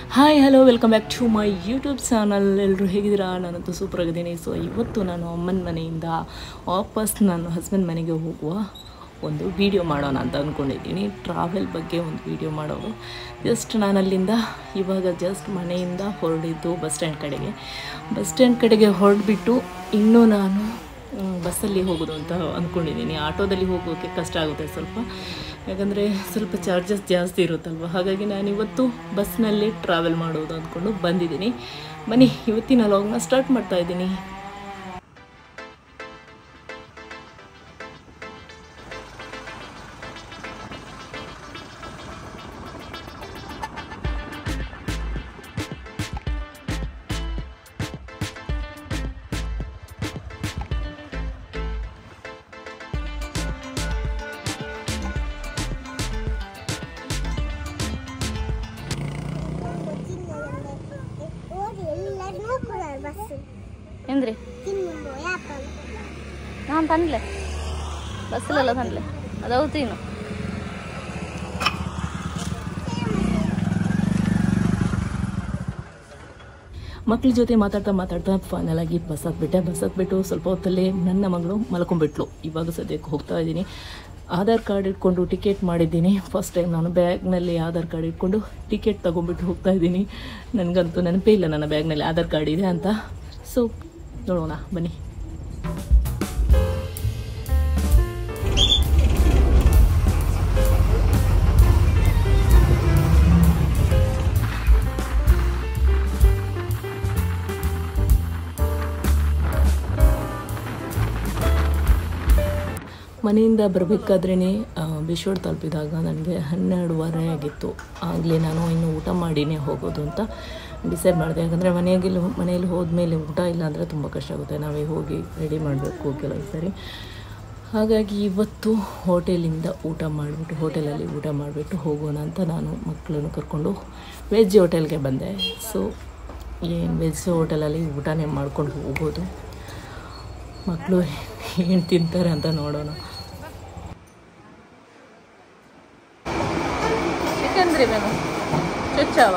hi hello welcome back to my YouTube channel ಎಲ್ಲರೂ ಹೇಗಿದ್ದೀರಾ ನಾನಂತೂ ಸೂಪರ್ ಆಗಿದ್ದೀನಿ ಸೊ ಇವತ್ತು ನಾನು ಅಮ್ಮನ ಮನೆಯಿಂದ ವಾಪಸ್ ನಾನು ಹಸ್ಬೆಂಡ್ ಮನೆಗೆ ಹೋಗುವ ಒಂದು ವಿಡಿಯೋ ಮಾಡೋಣ ಅಂತ ಅಂದ್ಕೊಂಡಿದ್ದೀನಿ ಟ್ರಾವೆಲ್ ಬಗ್ಗೆ ಒಂದು ವಿಡಿಯೋ ಮಾಡೋದು ಜಸ್ಟ್ ನಾನು ಅಲ್ಲಿಂದ ಇವಾಗ ಜಸ್ಟ್ ಮನೆಯಿಂದ ಹೊರಡಿದ್ದು ಬಸ್ ಸ್ಟ್ಯಾಂಡ್ ಕಡೆಗೆ ಬಸ್ ಸ್ಟ್ಯಾಂಡ್ ಕಡೆಗೆ ಹೊರಡ್ಬಿಟ್ಟು ಇನ್ನೂ ನಾನು ಮ್, ಬಸ್ಸಲ್ಲಿ ಹೋಗೋದು ಅಂತ ಅಂದ್ಕೊಂಡಿದ್ದೀನಿ ಆಟೋದಲ್ಲಿ ಹೋಗೋಕ್ಕೆ ಕಷ್ಟ ಆಗುತ್ತೆ ಸ್ವಲ್ಪ ಯಾಕಂದರೆ ಸ್ವಲ್ಪ ಚಾರ್ಜಸ್ ಜಾಸ್ತಿ ಇರುತ್ತಲ್ವ ಹಾಗಾಗಿ ನಾನು ಇವತ್ತು ಬಸ್ನಲ್ಲಿ ಟ್ರಾವೆಲ್ ಮಾಡೋದು ಅಂದ್ಕೊಂಡು ಬಂದಿದ್ದೀನಿ ಬನ್ನಿ ಇವತ್ತಿನ ಲಾಗ್ನ ಸ್ಟಾರ್ಟ್ ಮಾಡ್ತಾ ಇದ್ದೀನಿ ಓದಿ ಎಲ್ಲರೂ ನೋಡ್ಕೊಳ್ಳೋರು ಬಸ್ಸು ಎಂದ್ರಿ ತಿನ್ನು ಯಾಪ ನಾನು ತಂದ್ಲೆ ಬಸ್ಸಲ್ಲೆಲ್ಲ ತಂದ್ಲೆ ಅದು ಹೌತೀನು ಮಕ್ಳ ಜೊತೆ ಮಾತಾಡ್ತಾ ಮಾತಾಡ್ತಾ ಫೈನಲ್ ಆಗಿ ಬಸ್ ಹತ್ಬಿಟ್ಟೆ ಬಸ್ ಹತ್ಬಿಟ್ಟು ಸ್ವಲ್ಪ ಹೊತ್ತಲ್ಲೇ ನನ್ನ ಮಗಳು ಮಲ್ಕೊಂಡ್ಬಿಟ್ಲು ಇವಾಗ ಸದ್ಯಕ್ಕೆ ಹೋಗ್ತಾ ಇದ್ದೀನಿ ಆಧಾರ್ ಕಾರ್ಡ್ ಇಟ್ಕೊಂಡು ಟಿಕೆಟ್ ಮಾಡಿದ್ದೀನಿ ಫಸ್ಟ್ ಟೈಮ್ ನಾನು ಬ್ಯಾಗ್ನಲ್ಲಿ ಆಧಾರ್ ಕಾರ್ಡ್ ಇಟ್ಕೊಂಡು ಟಿಕೆಟ್ ತೊಗೊಂಡ್ಬಿಟ್ಟು ಹೋಗ್ತಾ ಇದ್ದೀನಿ ನನಗಂತೂ ನೆನಪೇ ಇಲ್ಲ ನನ್ನ ಬ್ಯಾಗ್ನಲ್ಲಿ ಆಧಾರ್ ಕಾರ್ಡ್ ಇದೆ ಅಂತ ಸೊ ನೋಡೋಣ ಬನ್ನಿ ಮನೆಯಿಂದ ಬರಬೇಕಾದ್ರೇ ಬಿಶ್ವಡ್ ತಲುಪಿದಾಗ ನನಗೆ ಹನ್ನೆರಡುವರೆ ಆಗಿತ್ತು ಆಗಲೇ ನಾನು ಇನ್ನು ಊಟ ಮಾಡಿನೇ ಹೋಗೋದು ಅಂತ ಡಿಸೈಡ್ ಮಾಡಿದೆ ಯಾಕಂದರೆ ಮನೆಗೆ ಮನೆಯಲ್ಲಿ ಹೋದ್ಮೇಲೆ ಊಟ ಇಲ್ಲ ಅಂದರೆ ತುಂಬ ಕಷ್ಟ ಆಗುತ್ತೆ ನಾವೇ ಹೋಗಿ ರೆಡಿ ಮಾಡಬೇಕು ಕೆಲವು ಸರಿ ಹಾಗಾಗಿ ಇವತ್ತು ಹೋಟೆಲಿಂದ ಊಟ ಮಾಡಿಬಿಟ್ಟು ಹೋಟೆಲಲ್ಲಿ ಊಟ ಮಾಡಿಬಿಟ್ಟು ಹೋಗೋಣ ಅಂತ ನಾನು ಮಕ್ಕಳನ್ನು ಕರ್ಕೊಂಡು ವೆಜ್ ಹೋಟೆಲ್ಗೆ ಬಂದೆ ಸೊ ಏನು ವೆಜ್ ಹೋಟೆಲಲ್ಲಿ ಊಟನೇ ಮಾಡ್ಕೊಂಡು ಹೋಗೋದು ಮಕ್ಕಳು ಏನು ತಿಂತಾರೆ ಅಂತ ನೋಡೋಣ ಚಿಕನ್ರಿ ಮೇನು ಚುಚ್ಚವ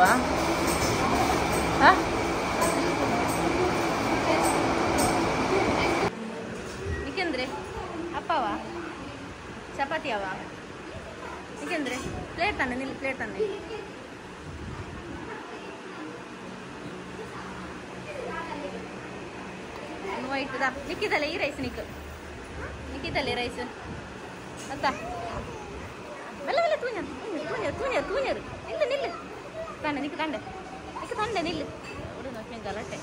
ಚಿಕನ್ರಿ ಅಪ್ಪವ ಚಪಾತಿ ಅವ ಚಿಕನ್ರಿ ಪ್ಲೇಟ್ ತಾನೆ ನಿಲ್ಲಿ ಪ್ಲೇಟ್ ತಾನೆ ವೈಟ್ ದಾ ನಿಕ್ಕಿದಲ್ಲ ಈ ರೈಸ್ ನಿಕ್ ನಿಕ್ಕಿದಲ್ಲ ರೈಸ್ ಅಂತ ಮೆಲ್ಲ ಮೆಲ್ಲ ತೂഞ്ഞ ತೂഞ്ഞ ತೂഞ്ഞ ತೂഞ്ഞರು ನಿಲ್ಲು ನಿಲ್ಲು ತಂಡ ನಿಕ್ಕ ತಂಡ ನಿಕ್ಕ ತಂಡ ನಿಲ್ಲು ಹುಡುಗ ನೋಡ್ತೀನಿ ಗಲಾಟೆ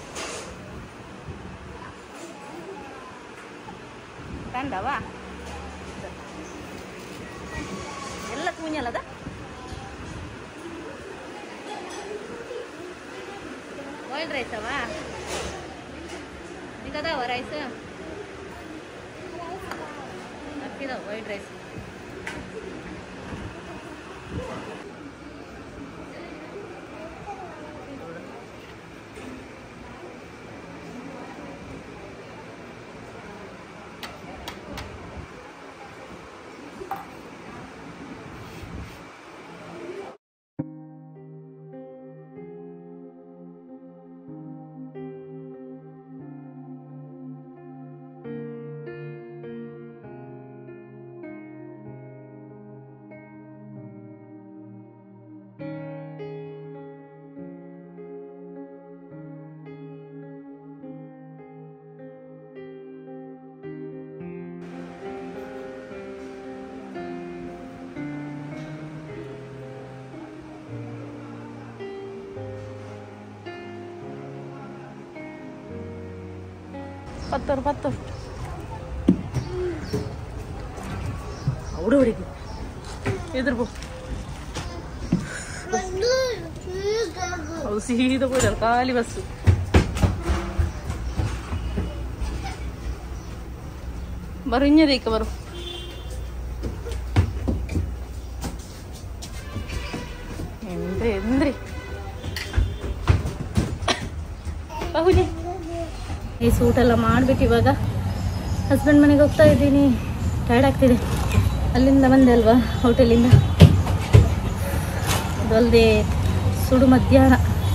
ತಂಡವಾ ಎಲ್ಲ ತೂഞ്ഞಲ್ಲದ ಬಾಯ್ಲ್ಡ್ ರೈಸ್ ಅವಾ ನಿಗದಾವ ರೈಸ್ ಅಕ್ಕಿದಾವ ವೈಟ್ ರೈಸ್ ಪತ್ತೋರು ಪತ್ತೋರು ಅವಡು ಹುಡುಗಿ ಎದುರು ಬೋ ಅವು ಸೀದಾ ಹೋಯ್ದಲ್ಲ ಖಾಲಿ ಬಸ್ಸು ಬರು ಇನ್ನದೀಕ ಬರು ಎಂದ್ರಿ ಎಂದ್ರಿ ಬಾಹುಲಿ ಈ ಸೂಟ್ ಎಲ್ಲ ಮಾಡ್ಬಿಟ್ಟು ಇವಾಗ ಹಸ್ಬೆಂಡ್ ಮನೆಗೆ ಹೋಗ್ತಾ ಇದ್ದೀನಿ ಟೈರ್ಡ್ ಆಗ್ತಿದೆ ಅಲ್ಲಿಂದ ಬಂದೆ ಅಲ್ವಾ ಹೋಟೆಲಿಂದ ಅದು ಅಲ್ಲದೆ ಸುಡು ಮಧ್ಯಾಹ್ನ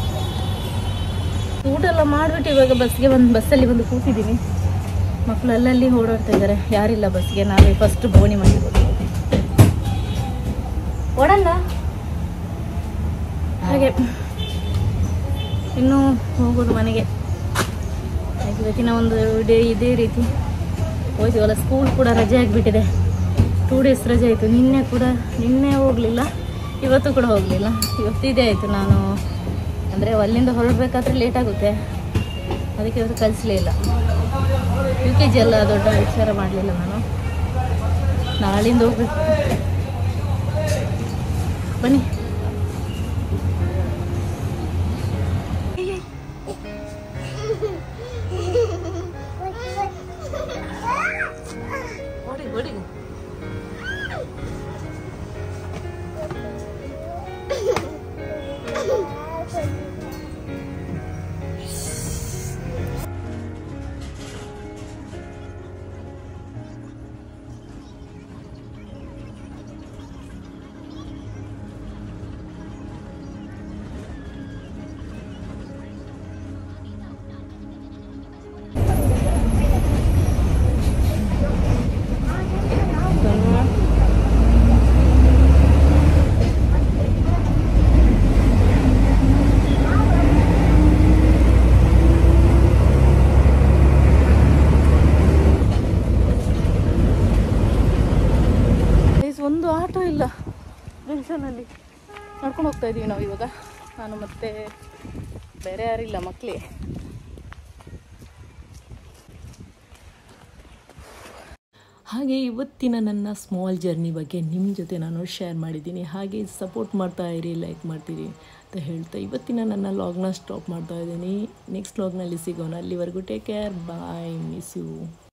ಊಟ ಎಲ್ಲ ಮಾಡಿಬಿಟ್ಟು ಇವಾಗ ಬಸ್ಗೆ ಬಂದು ಬಸ್ಸಲ್ಲಿ ಬಂದು ಕೂತಿದ್ದೀನಿ ಮಕ್ಕಳು ಅಲ್ಲಲ್ಲಿ ಓಡಾಡ್ತಾ ಇದ್ದಾರೆ ಯಾರಿಲ್ಲ ಬಸ್ಗೆ ನಾವೇ ಫಸ್ಟ್ ಬೋಣಿ ಮಾಡಿಬೋದು ಓಡಲ್ಲ ಹಾಗೆ ಇನ್ನೂ ಹೋಗೋದು ಮನೆಗೆ ಹಾಗೆ ಇವತ್ತಿನ ಒಂದು ಡೇ ಇದೇ ರೀತಿ ಹೋಯ್ತೀವಲ್ಲ ಸ್ಕೂಲ್ ಕೂಡ ರಜೆ ಆಗಿಬಿಟ್ಟಿದೆ ಟೂ ಡೇಸ್ ರಜೆ ಆಯಿತು ನಿನ್ನೆ ಕೂಡ ನಿನ್ನೆ ಹೋಗಲಿಲ್ಲ ಇವತ್ತು ಕೂಡ ಹೋಗಲಿಲ್ಲ ಇವತ್ತು ಇದೇ ಆಯಿತು ನಾನು ಅಂದರೆ ಅಲ್ಲಿಂದ ಹೊರಡಬೇಕಾದ್ರೆ ಲೇಟ್ ಆಗುತ್ತೆ ಅದಕ್ಕೆ ಇವತ್ತು ಕಳಿಸ್ಲೇ ಇಲ್ಲ ಯು ಕೆ ಜಿ ಎಲ್ಲ ದೊಡ್ಡ ವಿಚಾರ ಮಾಡಲಿಲ್ಲ ನಾನು ನಾಳಿಂದ ಹೋಗ್ಬೇಕು ಬನ್ನಿ ಓಡಿ ಓಡಿ ಗೈಸ್ ಒಂದು ಆಟೋ ಇಲ್ಲ ಜಂಕ್ಷನಲ್ಲಿ ನಡ್ಕೊಂಡು ಹೋಗ್ತಾ ಇದ್ದೀವಿ ನಾವು ಇವಾಗ ನಾನು ಮತ್ತೆ ಬೇರೆ ಯಾರಿಲ್ಲ ಮಕ್ಕಳೇ ಹಾಗೆ ಇವತ್ತಿನ ನನ್ನ ಸ್ಮಾಲ್ ಜರ್ನಿ ಬಗ್ಗೆ ನಿಮ್ಮ ಜೊತೆ ನಾನು ಶೇರ್ ಮಾಡಿದ್ದೀನಿ ಹಾಗೆ ಸಪೋರ್ಟ್ ಮಾಡ್ತಾ ಇರಿ ಲೈಕ್ ಮಾಡ್ತೀರಿ ಅಂತ ಹೇಳ್ತಾ ಇವತ್ತಿನ ನನ್ನ ಲಾಗ್ನ ಸ್ಟಾಪ್ ಮಾಡ್ತಾ ಇದ್ದೀನಿ ನೆಕ್ಸ್ಟ್ ಲಾಗ್ನಲ್ಲಿ ಸಿಗೋಣ ಅಲ್ಲಿವರೆಗೂ take care bye miss you